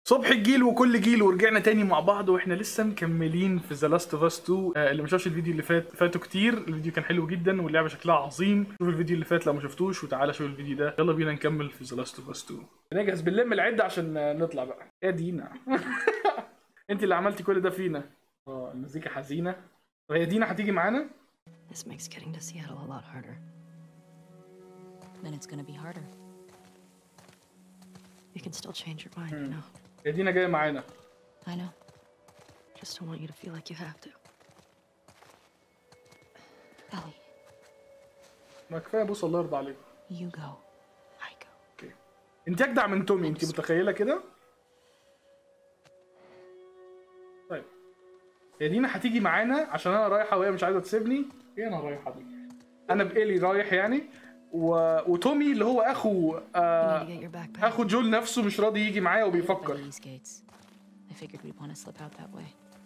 صبح الجيل وكل جيل ورجعنا تاني مع بعض واحنا لسه مكملين في ذا لاست اوف اس 2 آه، اللي ما شافش الفيديو اللي فات فاتوا كتير الفيديو كان حلو جدا واللعبه شكلها عظيم شوف الفيديو اللي فات لو ما شفتوش وتعالى شوف الفيديو ده يلا بينا نكمل في ذا لاست اوف اس 2 نجهز بنلم العده عشان آه، نطلع بقى يا دينا انت اللي عملتي كل ده فينا اه المزيكا حزينه وهي دينا هتيجي معانا This makes getting to Seattle a lot harder. Then it's gonna be harder. You can still change your mind, you know. يا دينا جايه معانا I know. Just don't want you to feel like you have to. Ellie, ما كفايه بص الله يرضى عليك you go. I go. اوكي انت اجدع من تومي انت متخيله كده طيب يا دينا هتيجي معانا عشان انا رايحه وهي مش عايزه تسيبني ايه انا رايحه دي انا بإيلي رايح يعني و... وتومي اللي هو اخو You need to آه... get your backpack. اخو جول نفسه مش راضي يجي معايا by وبيفكر these gates. I figured we'd want to slip out that way.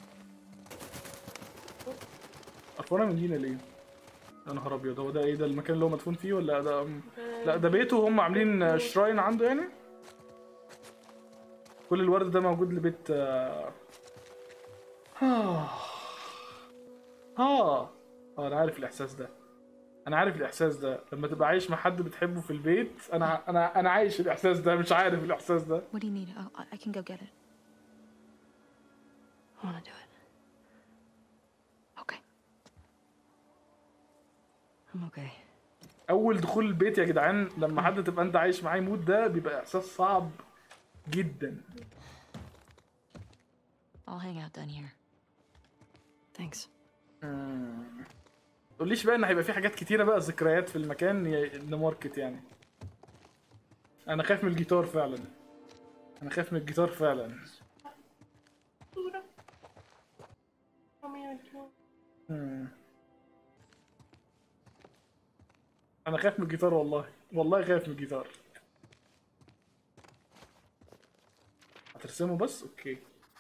قرفانه من دينا ليه يا نهار ابيض هو ده ايه ده المكان اللي هو مدفون فيه ولا ده لا ده بيته وهم عاملين شراين عنده يعني كل الورد ده موجود لبيت آه آه آه آه، أنا عارف الإحساس ده أنا عارف الإحساس ده لما تبقى عايش مع حد بتحبه في البيت أنا أنا أنا عايش الإحساس ده مش عارف الإحساس ده What do you need? Oh, I- I can go get it. I want to do it. Okay. I'm okay. أول دخول البيت يا جدعان لما حد تبقى أنت عايش معاه يموت ده بيبقى إحساس صعب جدا I'll hang out down here. Thanks. تقوليش بقى ان هيبقى في حاجات كتيره بقى ذكريات في المكان ي- نماركت يعني انا خايف من الجيتار فعلا انا خايف من الجيتار فعلا مم. انا خايف من الجيتار والله والله خايف من الجيتار هترسمه بس اوكي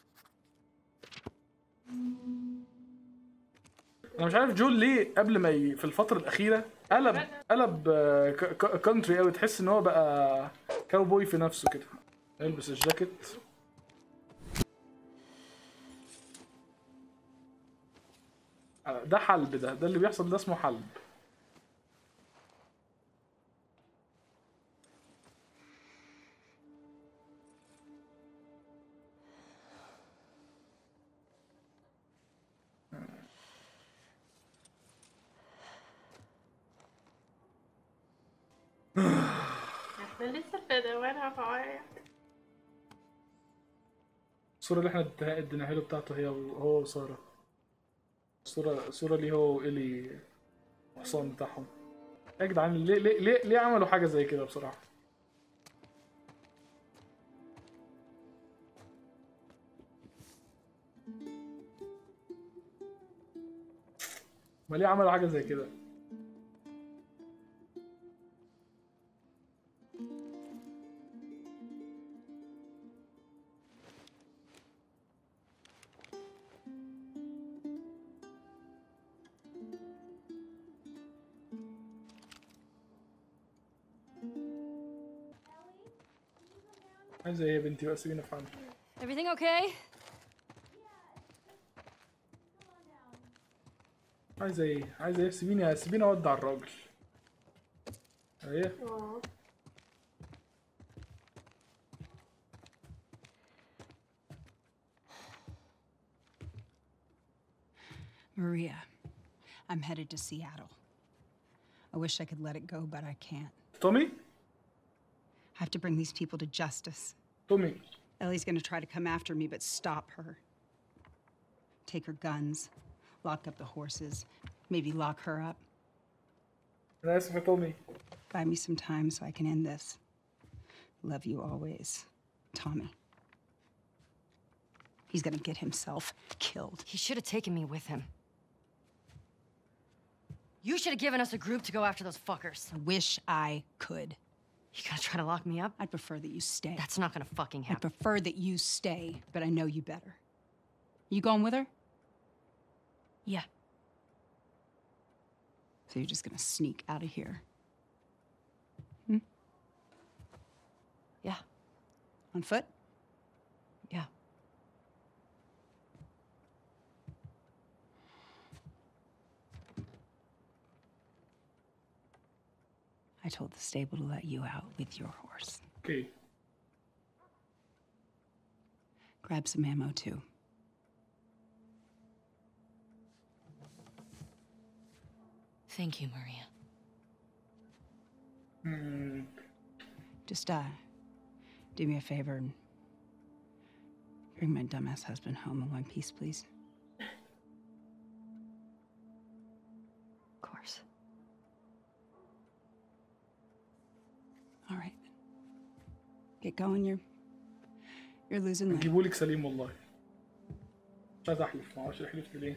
انا مش عارف جول ليه قبل ما ي... في الفتره الاخيره قلب قلب كونتري قوي تحس ان هو بقى كاوبوي في نفسه كده البس الجاكيت آه، ده حلب ده ده اللي بيحصل ده اسمه حلب احنا لسه في دوامة فوايا الصورة اللي احنا اديها- اديناها له بتاعته هي هو وسارة الصورة الصورة اللي هو وإلي الحصان بتاعهم يا جدعان ليه ليه ليه, ليه عملوا حاجة زي كده بصراحة ما ليه عملوا حاجة زي كده عايزة ايه يا بنتي بقى سيبيني في حالي Everything okay? عايزة ايه عايزة ايه سيبيني سيبيني اودع الراجل ايه اه Maria, I'm headed to Seattle. I wish I could let it go, but I can't. تومي I have to bring these people to justice. تومي Ellie's gonna try to come after me, but stop her. Take her guns, lock up the horses, maybe lock her up. انا اسف يا تومي Buy me some time so I can end this. Love you always, Tommy. He's gonna get himself killed. He should have taken me with him. You should have given us a group to go after those fuckers. I wish I could. You gonna try to lock me up? I'd prefer that you stay. That's not gonna fucking I happen. prefer that you stay, but I know you better. You going with her? Yeah. So you're just gonna sneak out of here Yeah. on foot? I told the stable to let you out with your horse. اوكي Grab some ammo too. Thank you, Maria. Just uh, do me a favor and bring my dumbass husband home in one piece, please. Of course. All right. Get going. You're you're losing leg. جيبولك سليم والله مش عايز احلف ما اعرفش حلفت ليه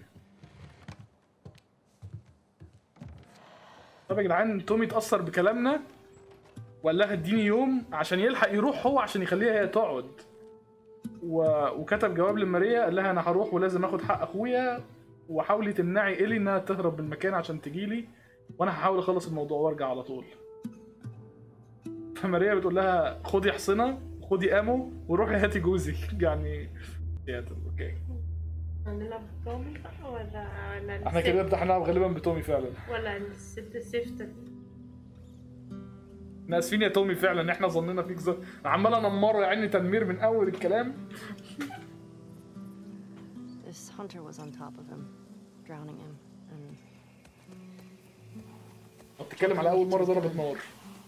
طب يا جدعان تومي اتأثر بكلامنا وقال لها اديني يوم عشان يلحق يروح هو عشان يخليها هي تقعد و... وكتب جواب لماريا قال لها انا هروح ولازم اخد حق اخويا وحاولي تمنعي ايلي انها تهرب من المكان عشان تجيلي وانا هحاول اخلص الموضوع وارجع على طول فماريا بتقول لها خدي حصنه خدي امو وروحي هاتي جوزك يعني يا طب اوكي هنلعب تومي بقى ولا ولا احنا كده بقى هنلعب غالبا بتومي فعلا ولا الست سيفتك احنا اسفين يا تومي فعلا احنا ظننا فيك ظن عمال انمره يا عيني تنمير من اول الكلام This hunter was on top of him, drowning him, and بتتكلم على اول مره ضربت نار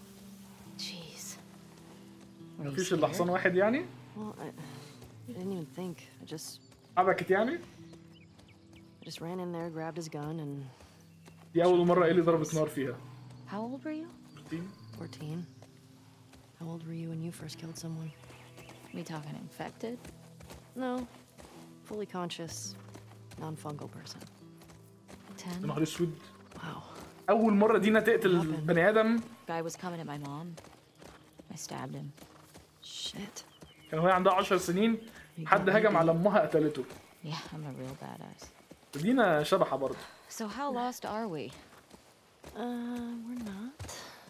jeez. Were you مفيش الا scared? حصان واحد يعني Well, I, I didn't even think. I just, حبكت يعني I just ran in there, grabbed his gun, and دي اول مره ايلي ضربت نار فيها how old were you? 14. How old were you when you first killed someone? We talking infected? No, fully conscious, non-fungal person. يا 10. نهار اسود Wow. اول مره دينا تقتل بني ادم Guy was coming at my mom. I stabbed him. Shit. كان وهي عندها 10 سنين حد هجم على امها قتلته Yeah, I'm a real badass. دينا شبحه برضه So how lost are we? Uh, we're not.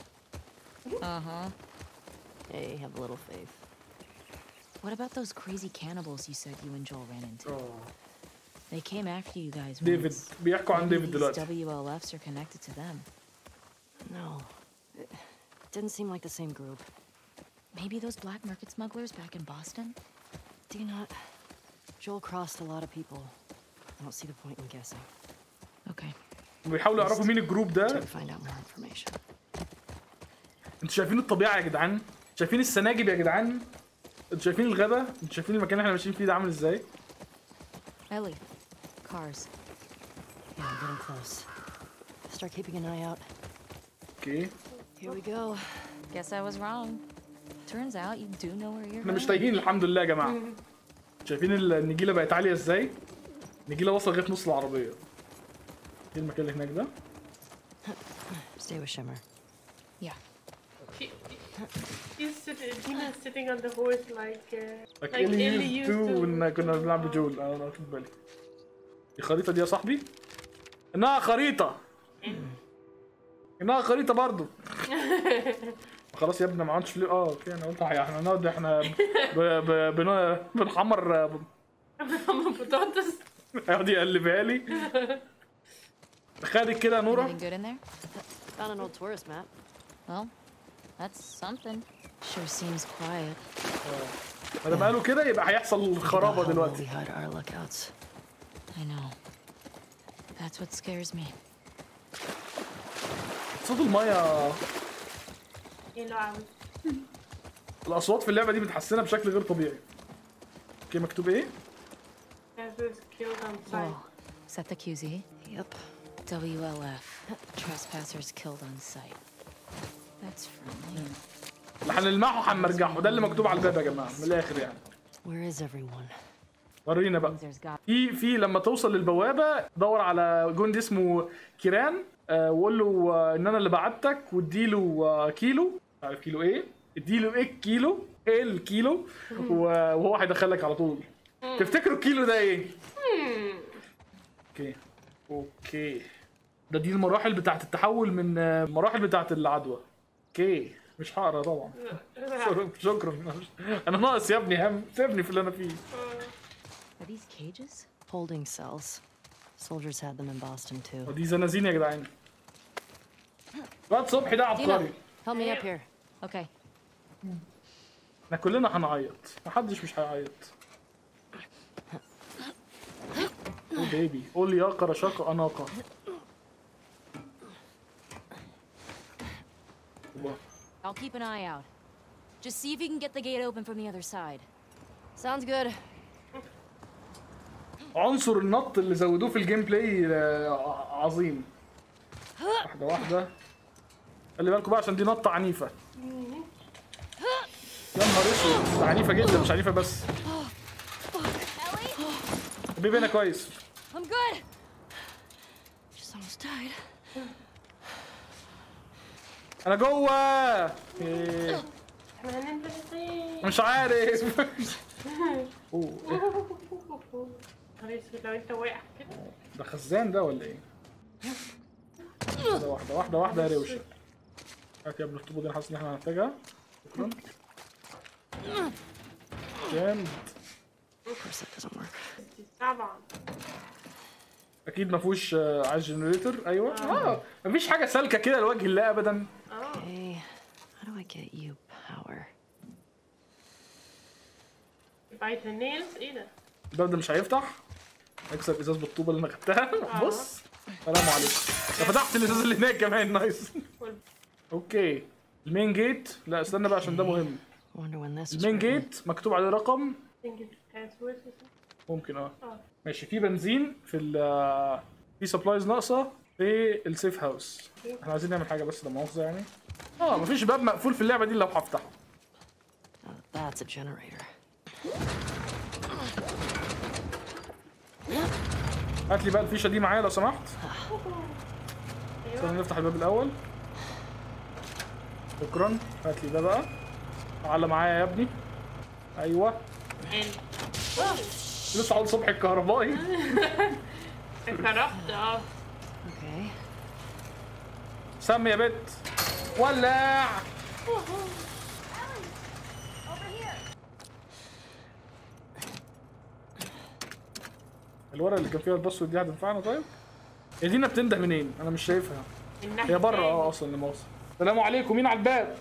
Uh huh. Hey, have a little faith. What about those crazy cannibals you said you and Joel ran into? اه They came after you guys ديفيد once. بيحكوا عن Maybe ديفيد these دلوقتي WLFs are connected to them. No. It didn't seem like the same group. Maybe those black market smugglers back in Boston? Do you not? Joel crossed a lot of people. I don't see the point in guessing. Okay. بيحاولوا يعرفوا مين الجروب ده To find out more information. انتوا شايفين الطبيعه يا جدعان شايفين السناجب يا جدعان انتوا شايفين الغابه انتوا شايفين المكان اللي احنا ماشيين فيه ده عامل ازاي Ellie, cars. Yeah, I'm getting close. Start keeping an eye out. اوكي Here we go. Guess I was wrong. Turns out you do know where you're احنا مش going. تايهين الحمد لله يا جماعه شايفين ال- النجيله بقت عاليه ازاي النجيله وصل لغايه نص العربيه ايه المكان اللي هناك ده Stay with Shimmer. Yeah. She, she's sitting, Dina's sitting on the horse like, uh, like like Ellie Ellie used used to to. when كنا بنلعب بجول انا انا واخد بالي الخريطه دي يا صاحبي انها خريطه انها خريطه برضو خلاص يا ابني ما عادش ليه اه اوكي انا قلت احنا هنقعد احنا ب... ب... بن... بنحمر بطاطس يقعد يقلبها لي خدك كده يا نوره Anything good in there? Found an old tourist map. Well, that's something. Sure seems quiet. ما دام قالوا كده يبقى هيحصل خرابه How well we دلوقتي hide our lookouts. I know. That's what scares me. صوت الميه حلو قوي الاصوات في اللعبه دي متحسنه بشكل غير طبيعي اوكي مكتوب ايه Has killed on Whoa. sight. Is that the QZ? Yep. WLF. Trespassers killed on sight. That's friendly. اللي هنلمحه هنرجعه ده اللي مكتوب على الباب يا جماعه من الاخر يعني Where is everyone? ورينا بقى There's got في في لما توصل للبوابه دور على جندي اسمه كيران آه، وقول له آه، ان انا اللي بعتك واديله آه، كيلو مش عارف كيلو ايه اديله ايه الكيلو ايه الكيلو و- وهو هيدخلك على طول تفتكروا الكيلو ده ايه اوكي اوكي ده دي المراحل بتاعت التحول من آه، المراحل بتاعت العدوى اوكي مش هقرا طبعا شكرا شكرا انا ناقص يا ابني هم سيبني في اللي انا فيه Are these cages? Holding cells. Soldiers had them in Boston too. ودي زنازين يا جدعان واد صبحي ده عبقري Help me up here. Okay. احنا كلنا هنعيط محدش مش هيعيط او بيبي قول يا قرشاق اناقه الله. I'll keep an eye out. Just see if you can get the gate open from the other side. Sounds good. عنصر النط اللي زودوه في الجيم بلاي آه، ع- عظيم واحده واحده خلي بالكم بقى عشان دي نطه عنيفه يا نهار اسود ده عنيفه جدا مش عنيفه بس بيبي انا كويس I'm good. Just almost died. انا جوه إيه، احنا هننزل ازاي؟ مش عارف أوه، إيه، نهار اسود لو انت واقع كده ده خزان ده ولا ايه؟ واحده واحده واحده واحده يا روشه هات يا ابن الطوبه دي انا حاسس ان احنا هنحتاجها شكرا جامد Of course that doesn't work. طبعا اكيد ما فيهوش آه، عايز جنريتور ايوه اه مفيش حاجه سالكه كده لوجه الله ابدا اه Okay. How do I get you power? بايت النيلز ايه ده؟ الباب ده مش هيفتح اكسر ازاز بالطوبه اللي انا خدتها بص سلام عليكم ده فتحت الازاز اللي هناك كمان نايس اوكي المين جيت لا استنى بقى عشان ده مهم Wonder when this was المين written. جيت مكتوب عليه رقم think it's passwords ممكن اه اه ماشي في بنزين في ال في سبلايز ناقصه في السيف هاوس احنا عايزين نعمل حاجه بس لا مؤاخذه يعني اه مفيش باب مقفول في اللعبه دي لو هفتحه Now that's a generator. هات لي بقى الفيشه دي معايا لو سمحت استنى نفتح الباب الاول شكرا هات لي ده بقى تعالى معايا يا ابني ايوه حلو لسه على الصبح الكهربائي اتكرهت اه Okay. سمي يا بت ولع الورقه اللي كان فيها الباسورد دي هتنفعنا طيب؟ هي دينا بتنده منين؟ انا مش شايفها الناحية هي بره التانية. اه اصلا لما اوصل السلام عليكم مين على الباب؟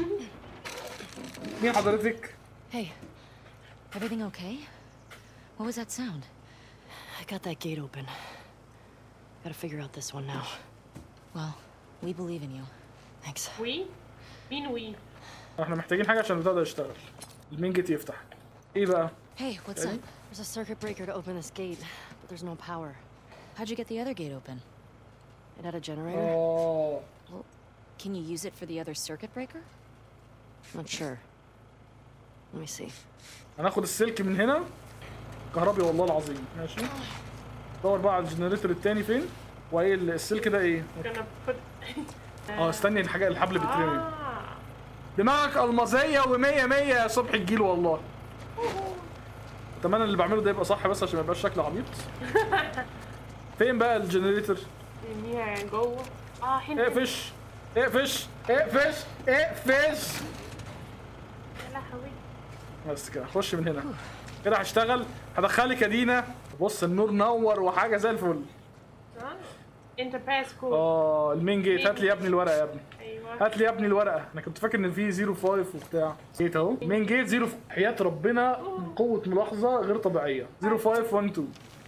مين حضرتك؟ Hey. Everything okay? What was that sound? I got that gate open. Gotta figure out this one now. Well, we believe in you. Thanks. وي مين وي؟ احنا محتاجين حاجه عشان البتاع ده يشتغل المين جيت يفتح ايه بقى؟ Hey, what's up? There's a circuit breaker to open this gate, but there's no power. How'd you get the other gate open? It had a generator? اه Can you use it for the other circuit breaker? Not sure. Let me see. هناخد السلك من هنا كهربي والله العظيم ماشي دور بقى على الجنريتور التاني فين وايه ال- السلك ده ايه كنا put اه استني الحاجه الحبل بيترمي اه دماغك المظيه و100 100 يا صبح الجيل والله اتمنى اللي بعمله ده يبقى صح بس عشان ما يبقاش شكل عبيط فين بقى الجنريتور ارميها جوه اه هنا اقفش اقفش اقفش اقفش يا لهوي بس كده خش من هنا كده هشتغل هدخلك يا دينا بص النور نور وحاجه زي الفل اه انت باس كود اه المين جيت هات لي يا ابني الورقه يا ابني ايوه هات لي يا ابني الورقه انا كنت فاكر ان في 05 وبتاع جيت اهو مين جيت 0 حياه ربنا قوه ملاحظه غير طبيعيه 0512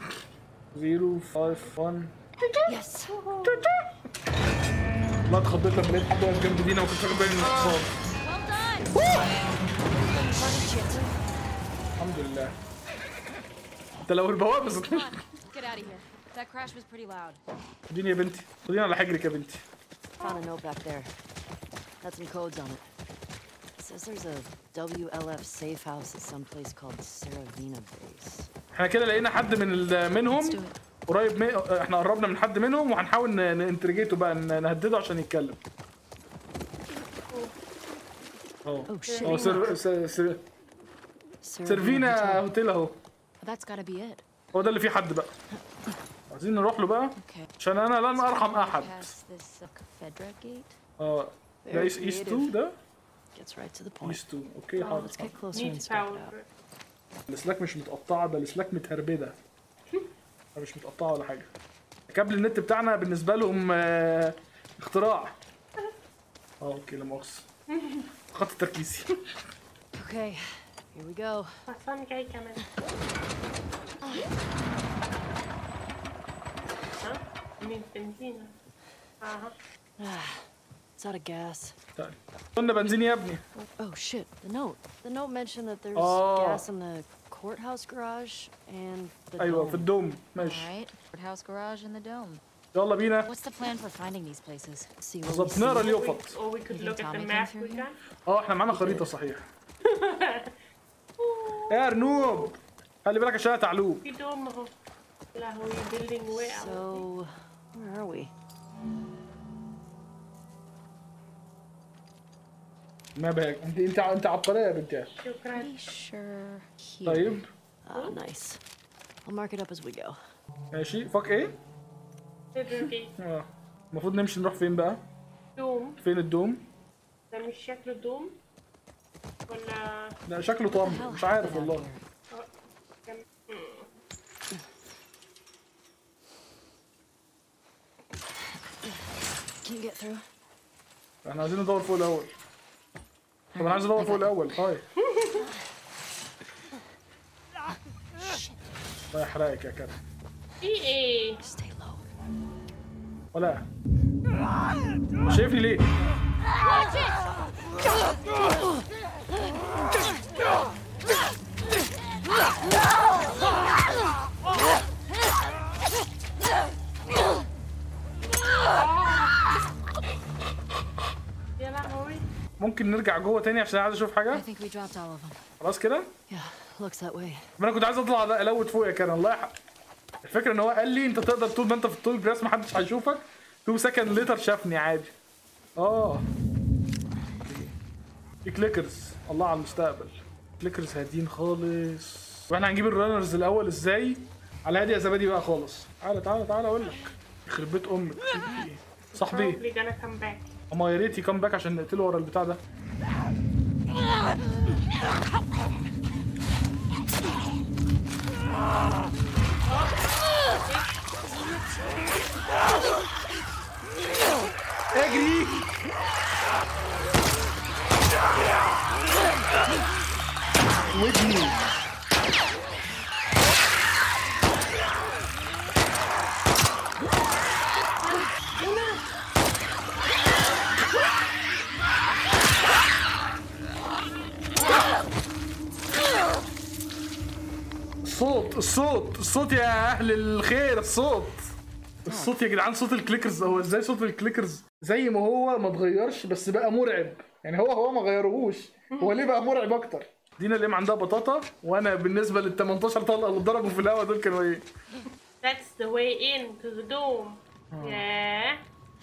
051 Yes! لا اتخضيت لما لقيت حد واقف جنب دينا وكنت واخد بالي من الاتصال الحمد لله انت لو البوابه ذات Come on, get out of here. That crash was pretty loud. خديني يا بنتي خديني على حجرك يا بنتي Found a note back there. Had some codes on it. says there's a WLF safe house at some place called Saravina Base. احنا كده لقينا حد من ال- منهم Let's do it. قريب من احنا قربنا من حد منهم وهنحاول ن- ننترجيته بقى ن- نهدده عشان يتكلم اهو Oh shit. اهو سير... سير... سير... Saravina سيرفينا Hotel. هوتيل اهو That's gotta be it. هو ده اللي فيه حد بقى عايزين نروح له بقى Okay. عشان انا لن ارحم احد Past this uh, Fedra gate. اه ده ايس ايس 2 ده Gets right to the point. ايس 2 اوكي حاضر Let's get closer and نيد scope it باور out. الاسلاك مش متقطعه ده الاسلاك متهربده ده مش متقطعه ولا حاجه كابل النت بتاعنا بالنسبه لهم آه، اختراع اه اوكي لا مؤاخذة خط تركيزي Okay, here we go. حصان جاي كمان ها من بنزينة اها It's out of gas. تعال قلنا بنزين يا ابني Oh shit, the note. The note mentioned that there's Oh. gas in the courthouse garage and the ايوه في dome. الدوم ماشي Alright, courthouse garage in the dome. يلا بينا What's the plan for finding these places? See what we بالظبط see. نقرا We- اليوفط or we could You think look at the Tommy map came through we here? got اه احنا معانا خريطة صحيح يا ارنوب خلي بالك عشان أنا تعلوب في دوم اهو لهوي بيلدينج وقع So, where are we? ما بهاك انت انت انت عبقرية يا بنتي شكرا Pretty sure here. طيب Ah, nice. I'll mark it up as we go. ماشي فك ايه تدري اه المفروض نمشي نروح فين بقى دوم فين الدوم ده مش شكله دوم ولا لا شكله How طم مش عارف happened out والله here? كان- Can you get through? احنا عايزين ندور فوق الاول طب انا عايز ادور فوق الاول طيب الله يحرقك يا كده في ايه Stay low. ولا شايفني ليه يا لهوي ممكن نرجع جوه تاني عشان عايز اشوف I حاجه think we dropped all of them. خلاص كده Yeah, looks that way. ما انا كنت عايز اطلع الوت فوق يا كان الله يحق الفكره ان هو قال لي انت تقدر طول ما انت في الطول جراس محدش هيشوفك 2 سكند ليتر شافني عادي اه في كليكرز الله على المستقبل كليكرز هادين خالص واحنا هنجيب الرانرز الاول ازاي على هادي يا زبادي بقى خالص تعالى تعالى تعالى اقول لك يخرب بيت امك في إيه؟ صاحبي probably gonna come back اما يا ريت يكم باك عشان نقتله ورا البتاع ده اجري ودني الصوت الصوت الصوت يا اهل الخير الصوت الصوت يا جدعان صوت الكليكرز هو ازاي صوت الكليكرز زي ما هو ما اتغيرش بس بقى مرعب يعني هو هو ما غيروهوش هو ليه بقى مرعب اكتر دينا اللي عندها بطاطا وانا بالنسبه لل 18 طلقه اللي اتضربوا في الهوا دول كانوا ايه that's the way in to the dome yeah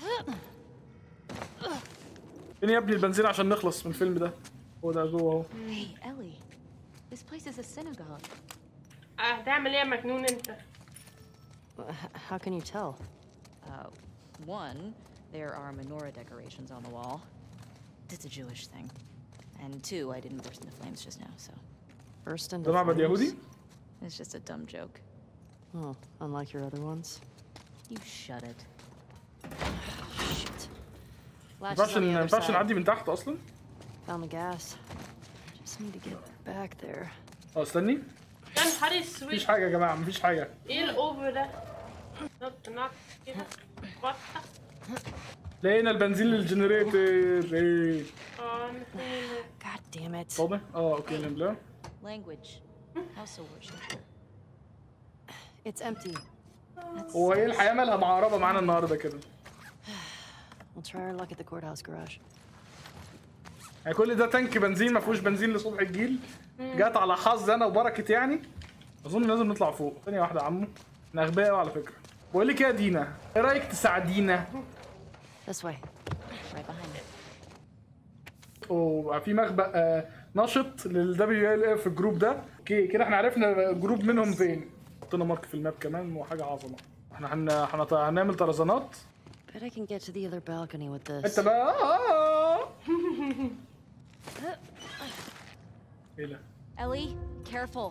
فين يا ابني البنزين عشان نخلص من الفيلم ده هو ده جوه اهو Hey, Ellie. This place is a synagogue. هتعمل ايه يا مجنون انت Uh, h- how can you tell? Uh, one, there are menorah decorations on the wall. It's a Jewish thing. And two, I didn't burst into flames just now, so First into ده معبد flames? يهودي it's just a dumb joke. Oh, unlike your other ones. You shut it. Shit. ما Latch is ينفعش on the ما other ينفعش side. نعدي من تحت اصلا Found the gas. I just need to get back there. اه استني يا نهار اسود مفيش حاجه يا جماعه مفيش حاجه ايه الاوفر ده نط نط كده بطة لقينا البنزين للجنريتور ايه اه نسينا. God damn it. فاضي اه اوكي نملاه Language. House of worship. It's empty. هو ايه الحياه مالها معربه معانا النهارده كده We'll try our luck at the courthouse garage. يعني كل ده تانك بنزين ما فيهوش بنزين لصبح الجيل جت على حظ انا وبركه يعني اظن لازم نطلع فوق ثانيه واحده يا عمو احنا اغبياء أوي على فكره بقول لك إيه يا دينا ايه رايك تساعدينا This way. Right behind it. وبقى في مخبأ آه، نشط للدبليو ال اف في الجروب ده اوكي كده احنا عرفنا جروب منهم فين حطينا مارك في الماب كمان وحاجه عظمه احنا هن... هنط... هنعمل طرزانات Bet I can get to the other balcony with this. انت بقى آه. ايه ده Ellie, careful.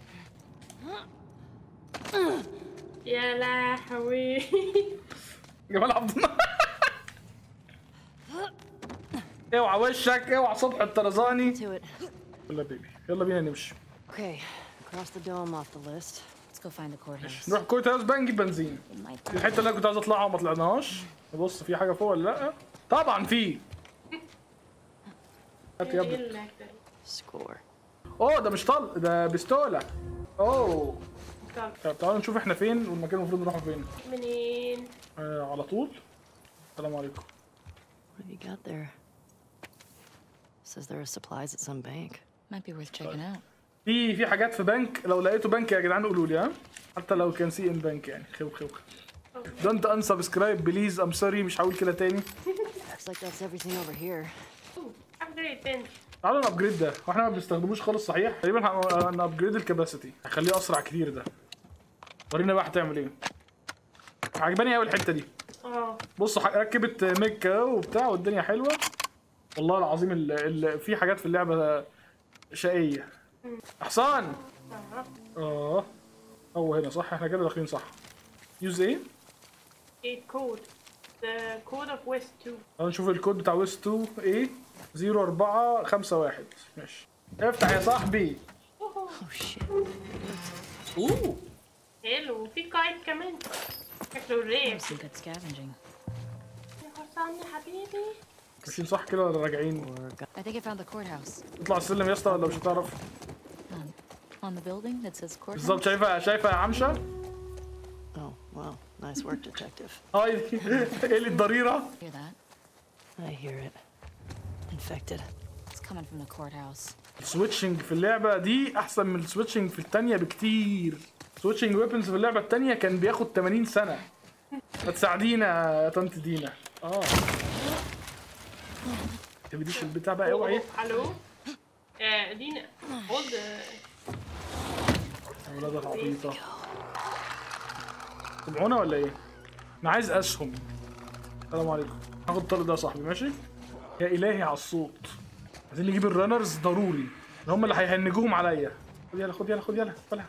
يا لهوي جمال عبد الله اوعى وشك اوعى صبح الطرزاني To it. يلا بيبي يلا بينا نمشي Okay, across the dome off the list. Let's go find the courthouse. نروح كويت هاوس بقى نجيب بنزين It might دي الحته اللي انا كنت عايز اطلعها وما طلعناش نبص في حاجه فوق ولا لا طبعا في هات يا ايه ابني اللي Score. اوه ده مش طلق ده بيستوله اوه طب طب تعالوا نشوف احنا فين والمكان المفروض نروحه فين منين؟ آه على طول السلام عليكم What have you got there? Says there are supplies at some bank. might be worth checking out. في في حاجات في بنك لو لقيتوا بنك يا جدعان قولوا لي ها حتى لو كان سي ان بنك يعني خيو خيو دونت انسبسكرايب بليز ام سوري مش هقول كده تاني Looks like that's everything over here. upgrade bench تعالوا نابجريد ده واحنا ما بنستخدموش خالص صحيح تقريبا هنابجريد الكباسيتي هخليه اسرع كتير ده ورينا بقى هتعمل ايه عجباني قوي الحته دي اه بصوا ح- ركبت ميكا وبتاع والدنيا حلوه والله العظيم ال... ال... في حاجات في اللعبه شقيه احسان اه اه هو هنا صح احنا كده داخلين صح يوز ايه ايه كود the code of west 2 تعالوا نشوف الكود بتاع ويست 2 ايه 0451 ماشي افتح يا صاحبي Oh shit. اوه حلو وفي قايد كمان شكله ريب Some good scavenging. يا حسام يا حبيبي ماشيين صح كده ولا راجعين Or got I think I found the courthouse. اطلع السلم يا اسطى ولا مش هتعرف On, on the building that says courthouse. بالظبط شايفه شايفه يا عمشه Oh, wow. Nice work, detective. هاي ايه اللي الضريره Hear that? I hear it. Infected. It's coming from the courthouse. السويتشنج في اللعبه دي احسن من السويتشنج في الثانيه بكتير سويتشنج ويبنز في اللعبه الثانيه كان بياخد 80 سنه ما تساعدينا يا طنط دينا اه تبديش البتاع بقى اوعي الو آه دينا hold اولاد العبيطه سمعونا ولا ايه؟ انا عايز اسهم السلام عليكم هاخد الطلق ده يا صاحبي ماشي؟ يا الهي على الصوت عايزين نجيب الرانرز ضروري ده هم اللي هيهنجوهم عليا خد يلا خد يلا خد يلا طلع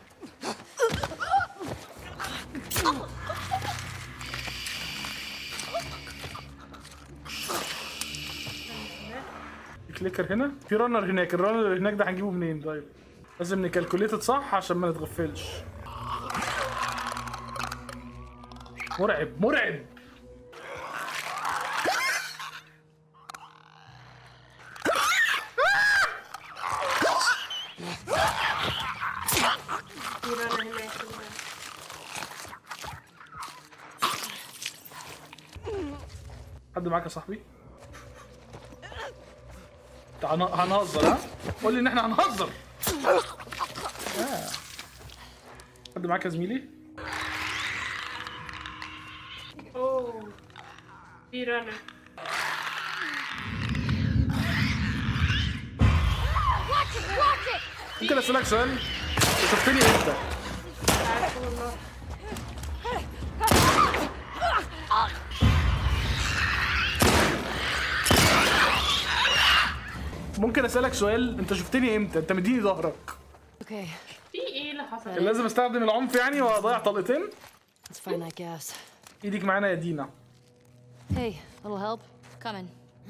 في كليكر هنا في رانر هناك الرانر اللي هناك ده هنجيبه منين طيب لازم نكالكوليتد صح عشان ما نتغفلش مرعب مرعب في رنا هناك كمان. حد معاك يا صاحبي تعال ن- هنهزر ها قول لي ان احنا هنهزر آه. حد معاك يا زميلي اوه في رنا ممكن اسالك سؤال أنت شفتني امتى عارفه والله ممكن اسالك سؤال انت شفتني امتى انت مديني ظهرك Okay, في ايه اللي حصل؟ كان لازم استخدم العنف يعني واضيع طلقتين let's find that gas. ايدك معانا يا دينا Hey, little help? Coming.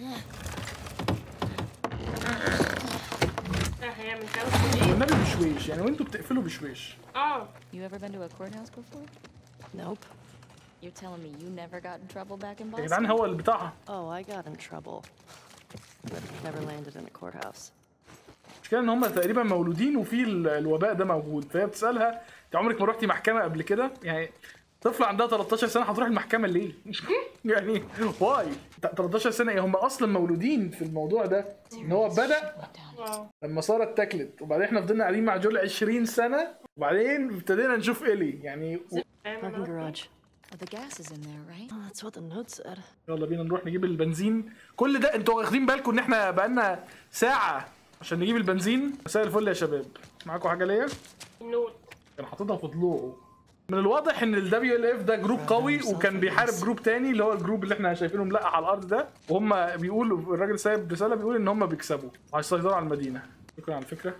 آه هيعمل كده ايه؟ والنبي بشويش يعني وانتوا بتقفلوا بشويش اه You ever been to a courthouse before? Nope. You're telling me you never got in trouble back in يا Boston? جدعان هو اللي بتاعها Oh, I got in trouble. But never landed in a courthouse. المشكله ان هم تقريبا مولودين وفي ال- الوباء ده موجود فهي بتسالها انت عمرك ما رحتي محكمه قبل كده يعني طفله عندها 13 سنه هتروح المحكمه ليه يعني واي 13 سنه ايه هم اصلا مولودين في الموضوع ده ان هو بدا واو لما ساره اتاكلت وبعدين احنا فضلنا قاعدين مع جول 20 سنه وبعدين ابتدينا نشوف الي يعني فاهم Parking أنا؟ garage. Oh, the gas is in there, right? Oh, that's what the note said. يلا بينا نروح نجيب البنزين كل ده انتوا واخدين بالكم ان احنا بقالنا ساعه عشان نجيب البنزين مساء الفل يا شباب معاكم حاجه ليا نوت كان حاططها في ضلوعه من الواضح ان ال WLF ده جروب قوي وكان بيحارب جروب تاني اللي هو الجروب اللي احنا شايفينه ملقح على الارض ده وهم بيقولوا الراجل سايب رساله بيقول ان هم بيكسبوا وهيسيطروا على المدينه شكرا على الفكره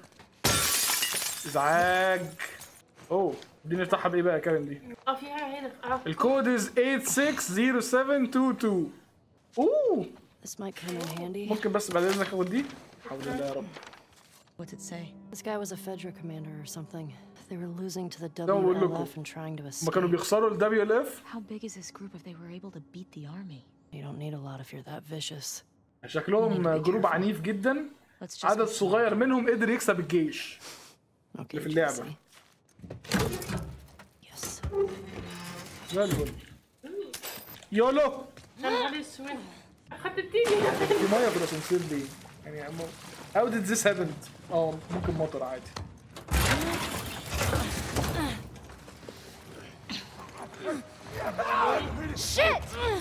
ازعاج اوه دي نفتحها بايه بقى يا كارم دي اه في حاجه هنا اه الكود از 860722 اوه This might come in handy. ممكن بس بعد اذنك اخد دي حول الله يا رب What's it say? This guy was a Fedra commander or something. They were losing to the بقول لكم. WLF and trying to هما كانوا escape. بيخسروا ال WLF How big is this group if they were able to beat the army? You don't need a lot if you're that vicious. شكلهم جروب عنيف جدا Let's just عدد go see. صغير منهم قدر يكسب الجيش Okay, في اللعبة. Jesse. Yes. زي الفل يولو يا نهار اسود اخدت التيجي في ميه في الاسانسير دي يعني عمو How did this happen؟ اه ممكن مطر عادي Shit!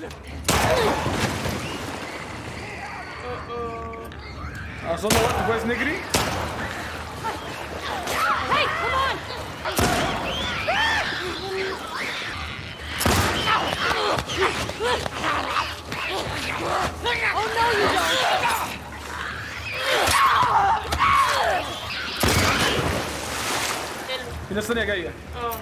اظن وقت كويس نجري Hey, come on! Oh no, you don't! في ناس تانية جاية اه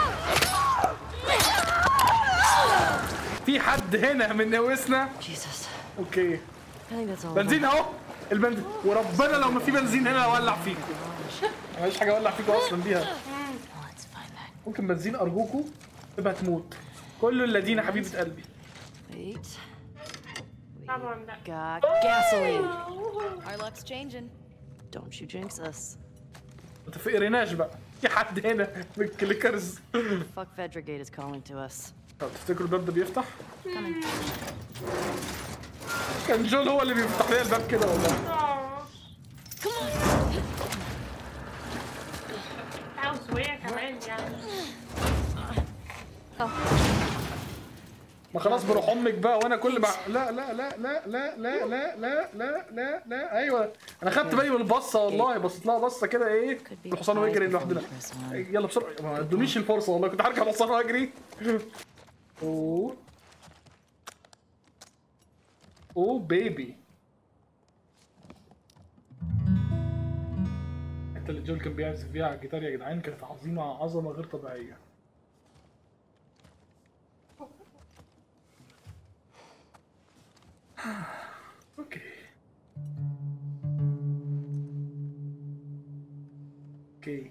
في حد هنا من نوسنا Jesus. اوكي I think that's all. of بنزين them. اهو البنزين وربنا لو ما في بنزين هنا اولع فيكم مفيش حاجه اولع فيكم اصلا بيها Let's find that. ممكن بنزين ارجوكوا تبقى تموت كل الذين حبيبه قلبي Wait. طبعا لا Got gasoline. Our luck's changing. Don't you jinx us. ما تفقرناش بقى في حد هنا من الكليكرز Fuck Vedragate is calling to us. طب تفتكروا الباب ده بيفتح؟ كان جون هو اللي بيفتح لي الباب كده والله اه عاوز شوية كمان يعني ما خلاص بروح امك بقى وانا كل ما لا لا لا لا لا لا لا لا لا لا لا ايوه انا خدت بالي من البصه والله بصيت لها بصه كده ايه be الحصان ويجري quiet لوحدنا before we press on. يلا بسرعه ما ادونيش الفرصه والله كنت هركب الحصان واجري اوه اوه بيبي الحته اللي جول كان بيعزف فيها على الجيتار يا جدعان كانت عظيمه عظمه غير طبيعيه اوكي اوكي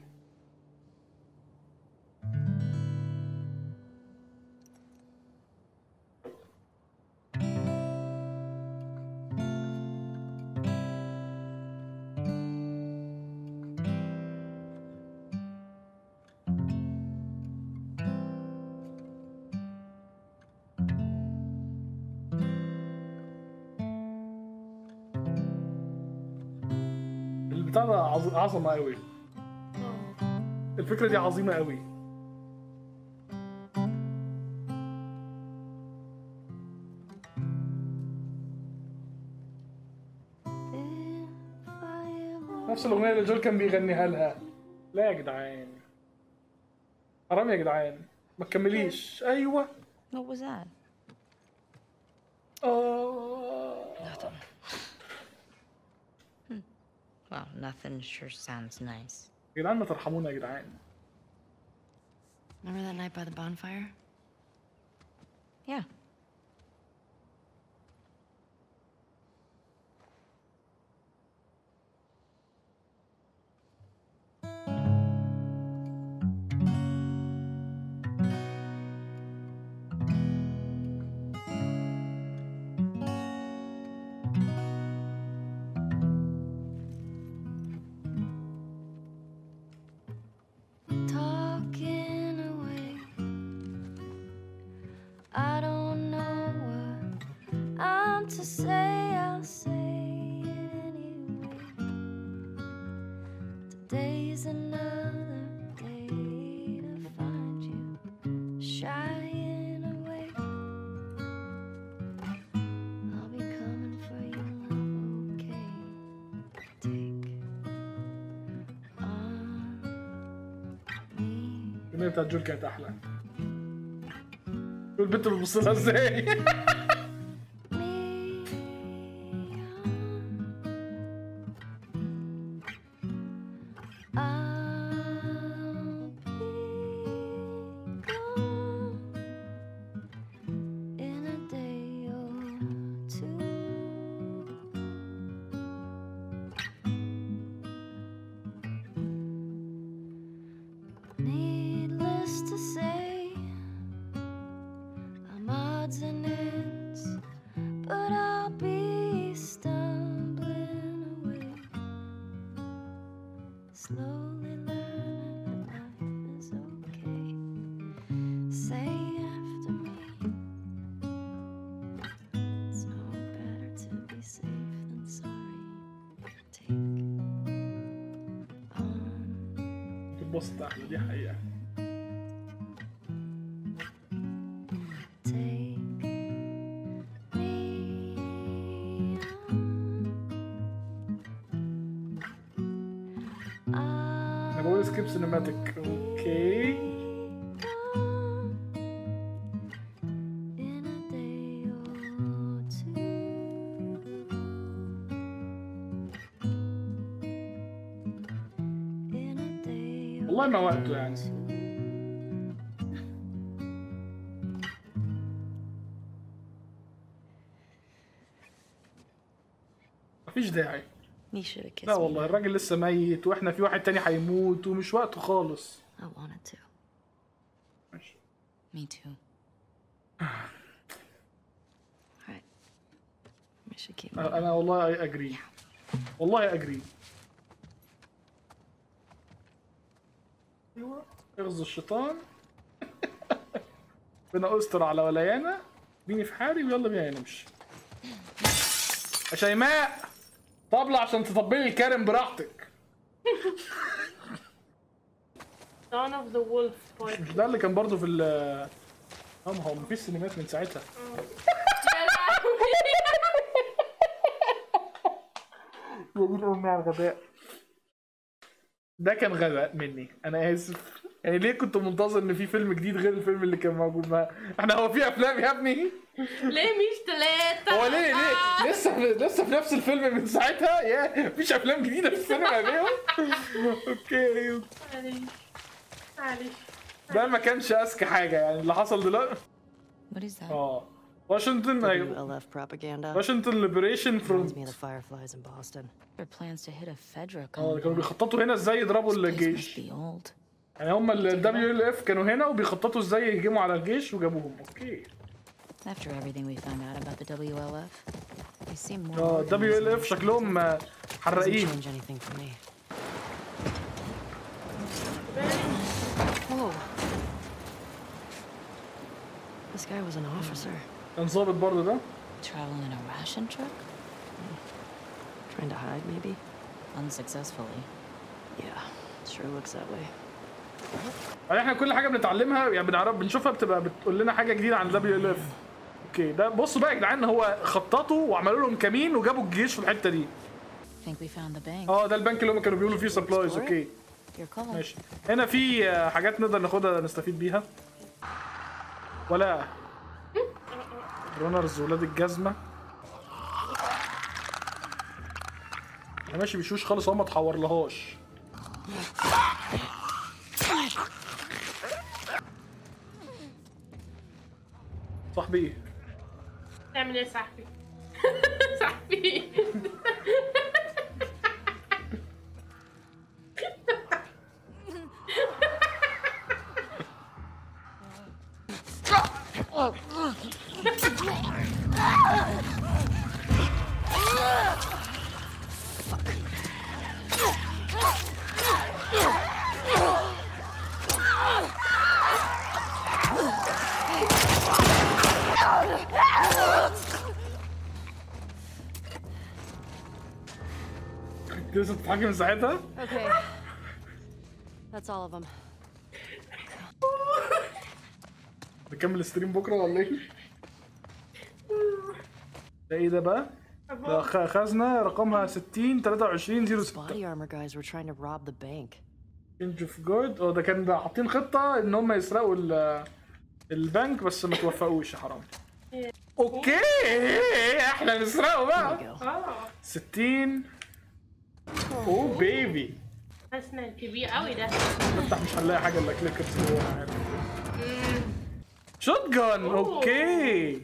البتاع ده عظ- عظمه قوي الفكره دي عظيمه قوي نفس الاغنيه اللي جول كان بيغنيها لها لا يا جدعان حرام يا جدعان ما تكمليش ايوه What was that? اه Well, nothing sure sounds nice. يا جدعان ما ترحمونا يا جدعان Remember that night by the bonfire? Yeah. talking away. I don't know what I'm to say, I'll say it anyway. Today's another day to find you shying away. I'll be coming for you, love, okay? Take on me. الاغنيه بتاعت جول كانت احلى شوف البنت بتبص لها ازاي I'll be gone. 'Cause say after me. It's no better to be safe than sorry. Take on. اتبسط يا احمد دي حقيقه Take me on. انا بقول سكيب سينماتيك اوكي In a day or two. In a day or والله ما وقته يعني مفيش داعي You should have kissed لا me. والله الراجل لسه ميت واحنا في واحد تاني هيموت ومش وقته خالص I wanted to. ماشي Me too. Alright. We should keep انا أنا والله اي اجري والله اجري ايوه اغزو الشيطان ربنا استر على ولايانا اديني في حالي ويلا بينا نمشي يا شيماء طبلة عشان تطبلي الكارم براحتك Dawn of the Wolf poetry. مش ده اللي كان برضه في ال اه ما هو مفيش سينمات من ساعتها بقول امي على الغباء ده كان غباء مني انا اسف يعني ليه كنت منتظر ان في فيلم جديد غير الفيلم اللي كان موجود معاه احنا هو في افلام يا ابني ليه مش ثلاثة؟ هو ليه ليه لسه في لسه في نفس الفيلم من ساعتها يا مفيش افلام جديده في السينما ليهم اوكي معلش معلش ده ما كانش اذكى حاجه يعني اللي حصل دلوقتي What is that? اه واشنطن أيوة. WLF propaganda. واشنطن ليبريشن Reminds فرونت me of the Fireflies in Boston. Their plans to hit a Fedra اه compound. كانوا بيخططوا هنا ازاي يضربوا This place must الجيش be old. يعني هم ال دبليو ال اف كانوا هنا وبيخططوا ازاي يهجموا على الجيش وجابوهم اوكي After everything we found out about the WLF, they seem more اه organized دبليو ال than اف we شكلهم آه، Doesn't حراقين change anything for me. Whoa. This guy was an officer. كان ظابط برضه ده Travel in a ration truck? Trying to hide, maybe? Unsuccessfully. Yeah, sure looks that way. يعني احنا كل حاجه بنتعلمها يعني بنعرف بنشوفها بتبقى بتقول لنا حاجه جديده عن دبليو ال اف اوكي ده بصوا بقى يا جدعان هو خططوا وعملوا لهم كمين وجابوا الجيش في الحته دي Think we found the bank. اه ده البنك اللي هم كانوا بيقولوا فيه سبلايز Explorer? اوكي Your call. ماشي هنا في آه، حاجات نقدر ناخدها نستفيد بيها ولا رونرز ولاد الجزمه انا ماشي بشوش خالص هو ما اتحورلهاش صاحبي ايه تعمل ايه يا صاحبي؟ صاحبي انت لسه بتضحكي من ساعتها Okay. That's all of them. نكمل ستريم بكره ولا ايه ده ايه ده بقى ده خ- خزنه رقمها 60 23 06 Body armor guys were trying to rob the bank. تشينج اوف جود اه ده كان ده حاطين خطه ان هم يسرقوا ال- البنك بس ما توفقوش يا حرام اوكي احنا نسرقه There we بقى go. اه 60 اوه بيبي حاسس انه كبير قوي ده نفتح مش هنلاقي حاجه الا كليكرز جوه أنا عارف. شوت جان اوكي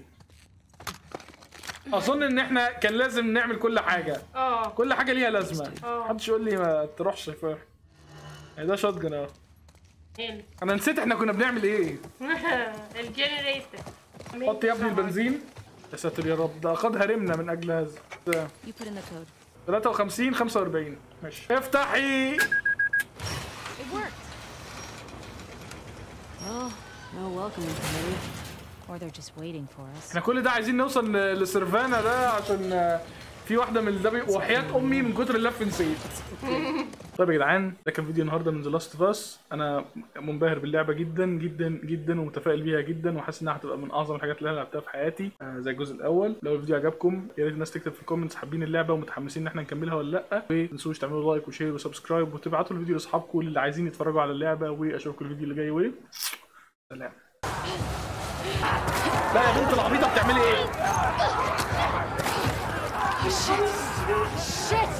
اظن ان احنا كان لازم نعمل كل حاجه اه كل حاجه ليها لازمه اه. محدش يقول لي ما تروحش في يعني ده شوت جان اهو هنا انا نسيت احنا كنا بنعمل ايه الجنريتور حط يا ابني البنزين يا ساتر يا رب ده قد هرمنا من اجل هذا ده You put in the code. 53 45 ماشي افتحي It worked. Well, No welcoming committee. Or they're just waiting for us. احنا كل ده عايزين نوصل ل- لسيرفانا ده عشان آه، في واحده من الدبي وحياه امي من كتر اللف نسيت طيب يا جدعان ده كان فيديو النهارده من ذا لاست اوف اس انا منبهر باللعبه جدا جدا جدا ومتفائل بيها جدا وحاسس انها هتبقى من اعظم الحاجات اللي انا لعبتها في حياتي آه، زي الجزء الاول لو الفيديو عجبكم يا ريت الناس تكتب في الكومنتس حابين اللعبه ومتحمسين ان احنا نكملها ولا لا وما تنسوش تعملوا لايك وشير وسبسكرايب وتبعتوا الفيديو لاصحابكم اللي عايزين يتفرجوا على اللعبه واشوفكم الفيديو اللي جاي و سلام لا يا بنت العبيطه بتعملي ايه؟ Shit!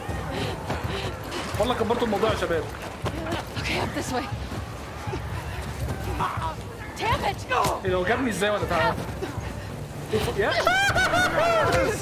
والله كبرتوا الموضوع يا شباب Okay, up this way. Damn it! ايه هو جابني ازاي وانا تعبان؟ يا